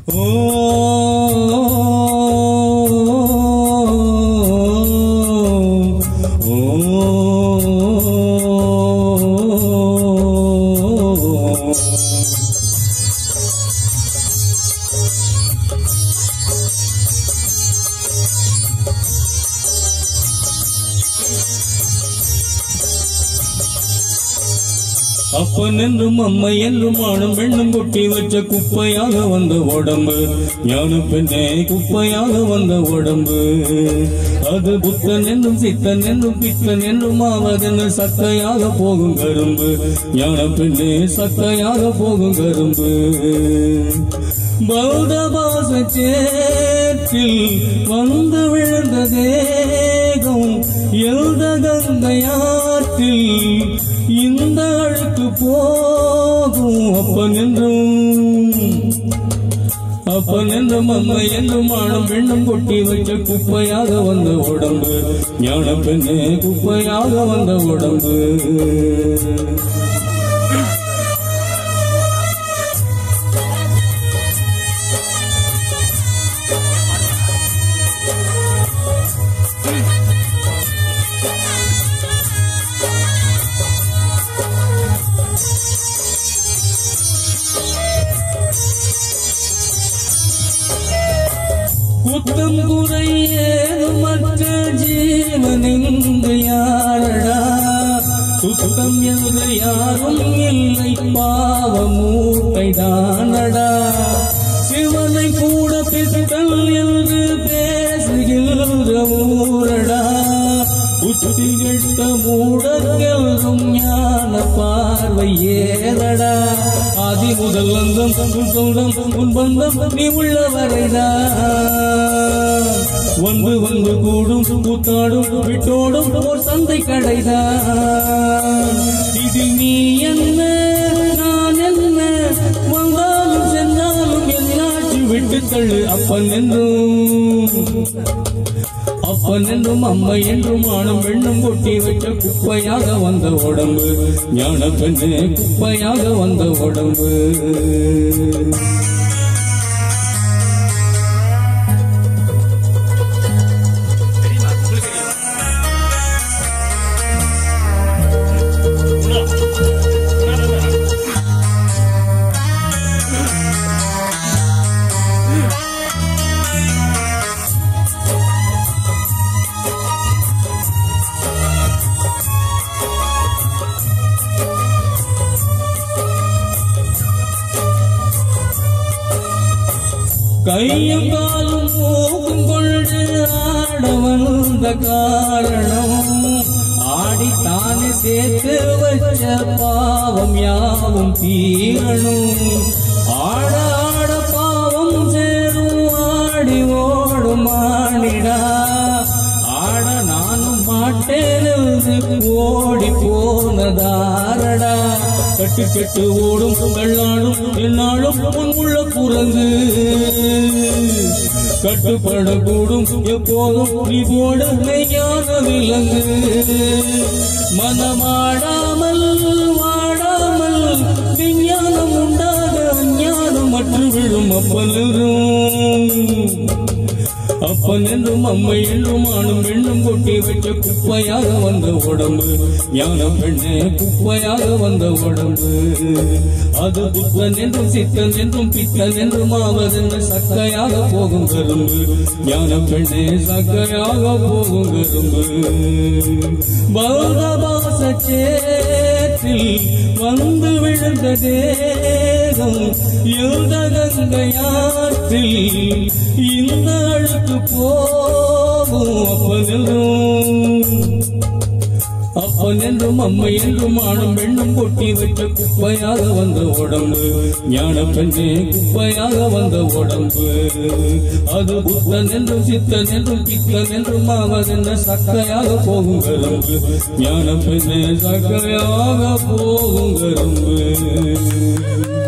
அப்பன் என்றும் அம்மை என்றும் ஆணும் பெண்ணும் குட்டி வச்ச குப்பையாக வந்த உடம்பு ஞான பெண்ணே குப்பையாக வந்த உடம்பு அது புத்தன் என்றும் சித்தன் என்றும் பித்தன் என்றும் ஆவதென சக்கையாக போகும் கரும்பு ஞான பெண்ணே சக்கையாக போகும் கரும்பு பௌத பாச சேற்றில் வந்து விழுந்த தேகம் எழுத கங்கையாற்றில் இந்த அழுக்கு போகும் அப்பன் என்றும் அப்பன் என்றும் அம்மை என்றும் ஆணும் பெண்ணும் கொட்டி வைக்க குப்பையாக வந்த உடம்பு ஞான பெண்ணே குப்பையாக வந்த உடம்பு குத்தம் குறை ஏதுமற்ற ஜீவனிங்கு யாரடா சுத்தம் என்று யாரும் இல்லை பாவ மூட்டை தானடா சிவனை கூட பித்தல் என்று பேசுகின்ற ஊரடா உச்சி கெட்ட மூடக்கெல்லும் ஞான பார்வை ஏதடா ஆதி முதல் அந்தம் உன் சொந்தம் உன் பந்தம் நீ உள்ளவரைதான் வந்து வந்து கூடும் கூத்தாடும் விட்டோடும் ஓர் சந்தை கடைதான் இதில் நீ என்ன நான் என்ன வந்தாலும் சென்றாலும் என்னாச்சு விட்டு தள்ளு அப்பன் என்றும் அப்பன் என்றும் அம்மை என்றும் ஆணும் பெண்ணும் கொட்டி வைக்க குப்பையாக வந்த உடம்பு ஞான பெண்ணே குப்பையாக வந்த உடம்பு கையும் காலும் மூக்கும் கொண்டு ஆட வந்த காரணம் ஆடித்தானே சேர்த்து வச்ச பாவம் யாவும் தீரணும் ஆட ஆட பாவம் சேரும் ஆடி ஓடும் ஆடிடா ஆட நானும் மாட்டேன் என்று ஓடி போனதாரடா கட்டு கட்டு ஓடும் வெள்ளாடும் என்னாலும் உன் உள்ள குரங்கு கட்டுப்படக்கூடும் எப்போதும் நீ போட மெய்யான விலங்கு மனமாடாமல் வாடாமல் விஞ்ஞானம் உண்டாக அஞ்ஞானம் மற்ற விழும் அப்பலும் அப்பன் என்றும் அம்மை என்றும் ஆணும் பெண்ணும் கொட்டி வைக்க குப்பையாக வந்த உடம்பு ஞான பெண்ணே குப்பையாக வந்த உடம்பு அது புத்தன் என்றும் சித்தன் என்றும் பித்தன் என்றும் ஆவதென்ன சக்கையாக போகும் கரும்பு ஞான பெண்ணே சக்கையாக போகும் கரும்பு பௌதபாச சேற்றில் வந்து விழுந்த தேகம் எழுத கங்கையாற்றில் இந்த அழுக்கு போகும் அப்பனென்றும் அப்பன் என்றும் அம்மை என்றும் ஆணும் பெண்ணும் கொட்டி வைக்க குப்பையாக வந்த உடம்பு ஞான பெண்ணே குப்பையாக வந்த உடம்பு அது புத்தன் என்றும் சித்தன் என்றும் பித்தன் என்றும் ஆவதென்ன சக்கையாக போகும் கரும்பு ஞான பெண்ணே சக்கையாக போகும் கரும்பு